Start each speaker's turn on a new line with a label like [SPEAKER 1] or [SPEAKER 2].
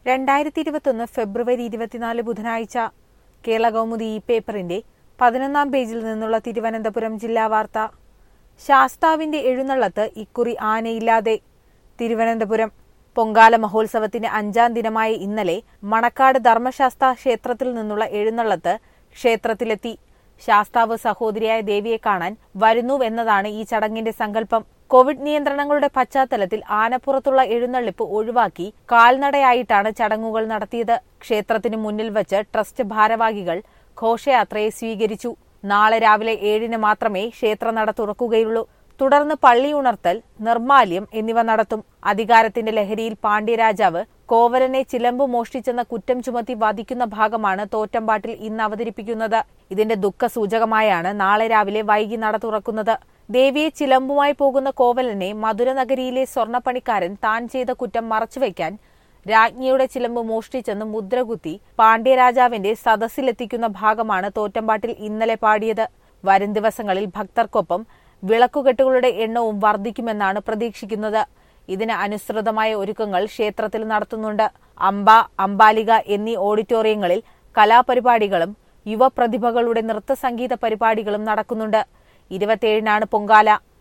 [SPEAKER 1] രണ്ടായിരത്തി ഇരുപത്തൊന്ന് ഫെബ്രുവരി ഇരുപത്തിനാല് ബുധനാഴ്ച കേരള കൗമുദി ഈ പേപ്പറിന്റെ പതിനൊന്നാം പേജിൽ നിന്നുള്ള തിരുവനന്തപുരം ജില്ലാ വാർത്ത ശാസ്താവിന്റെ എഴുന്നള്ളത്ത് ഇക്കുറി ആനയില്ലാതെ തിരുവനന്തപുരം പൊങ്കാല മഹോത്സവത്തിന്റെ അഞ്ചാം ദിനമായ ഇന്നലെ മണക്കാട് ധർമ്മശാസ്ത ക്ഷേത്രത്തിൽ നിന്നുള്ള എഴുന്നള്ളത്ത് ക്ഷേത്രത്തിലെത്തി ശാസ്താവ് സഹോദരിയായ ദേവിയെ കാണാൻ വരുന്നുവെന്നതാണ് ഈ ചടങ്ങിന്റെ സങ്കല്പം കോവിഡ് നിയന്ത്രണങ്ങളുടെ പശ്ചാത്തലത്തിൽ ആനപ്പുറത്തുള്ള എഴുന്നള്ളിപ്പ് ഒഴിവാക്കി കാൽനടയായിട്ടാണ് ചടങ്ങുകൾ നടത്തിയത് ക്ഷേത്രത്തിനു മുന്നിൽ വച്ച് ട്രസ്റ്റ് ഭാരവാഹികൾ ഘോഷയാത്രയെ സ്വീകരിച്ചു നാളെ രാവിലെ ഏഴിന് മാത്രമേ ക്ഷേത്രനട തുറക്കുകയുള്ളൂ തുടർന്ന് പള്ളി ഉണർത്തൽ നിർമാല്യം എന്നിവ നടത്തും അധികാരത്തിന്റെ ലഹരിയിൽ പാണ്ഡ്യരാജാവ് കോവലനെ ചിലമ്പ് മോഷ്ടിച്ചെന്ന കുറ്റം ചുമത്തി വധിക്കുന്ന ഭാഗമാണ് തോറ്റമ്പാട്ടിൽ ഇന്ന് അവതരിപ്പിക്കുന്നത് ഇതിന്റെ ദുഃഖസൂചകമായാണ് നാളെ രാവിലെ വൈകി നട തുറക്കുന്നത് ദേവിയെ ചിലമ്പുമായി പോകുന്ന കോവലനെ മധുരനഗരിയിലെ സ്വർണ്ണപ്പണിക്കാരൻ താൻ ചെയ്ത കുറ്റം മറച്ചുവെക്കാൻ രാജ്ഞിയുടെ ചിലമ്പ് മോഷ്ടിച്ചെന്ന് മുദ്രകുത്തി പാണ്ഡ്യരാജാവിന്റെ സദസ്സിലെത്തിക്കുന്ന ഭാഗമാണ് തോറ്റമ്പാട്ടിൽ ഇന്നലെ പാടിയത് വരും ദിവസങ്ങളിൽ ഭക്തർക്കൊപ്പം വിളക്കുകെട്ടുകളുടെ എണ്ണവും വർദ്ധിക്കുമെന്നാണ് പ്രതീക്ഷിക്കുന്നത് ഇതിന് അനുസൃതമായ ഒരുക്കങ്ങൾ ക്ഷേത്രത്തിൽ നടത്തുന്നുണ്ട് അംബ അംബാലിക എന്നീ ഓഡിറ്റോറിയങ്ങളിൽ കലാപരിപാടികളും യുവപ്രതിഭകളുടെ നൃത്തസംഗീത പരിപാടികളും നടക്കുന്നുണ്ട് ഇരുപത്തിയേഴിനാണ് പൊങ്കാല